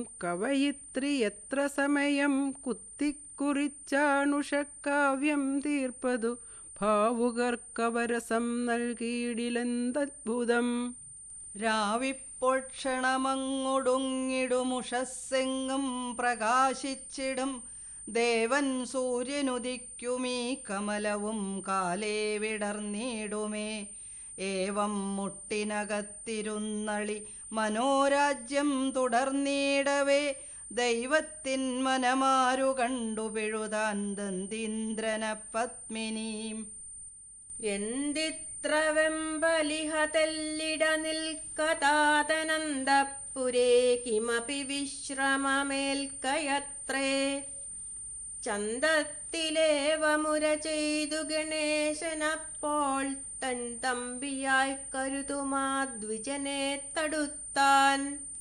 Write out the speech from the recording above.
കവയിത്രി എത്ര സമയം കുത്തിക്കുറിച്ചാണുഷക്കാവ്യം തീർപ്പതു ഭാവുകർക്കവരസം നൽകിയിടിലെന്തദ്ഭുതം രാവിപ്പോൾ ക്ഷണമങ്ങൊടുങ്ങിടുമുഷസ്സെങ്ങും പ്രകാശിച്ചിടും ദേവൻ സൂര്യനുദിക്കുമീ കമലവും കാലേ വിടർന്നിടുമേ ഏവം മുട്ടിനകത്തിരുന്നളി മനോരാജ്യം തുടർന്നിടവേ ദൈവത്തിൻ മനമാരു കണ്ടു പിഴുതാൻ ദന്തീന്ദ്രന പത്മിനീം എന്തിത്ര വെമ്പലിഹ തെല്ലിട നിൽക്കതാതനന്ദപുരേ കിമപി വിശ്രമമേൽക്കയത്രേ ചന്തത്തിലേവമുര ചെയ്തു ഗണേശനപ്പോൾ തൻ തമ്പിയായി കരുതുമാ ദ്വിജനെ തടുത്താൻ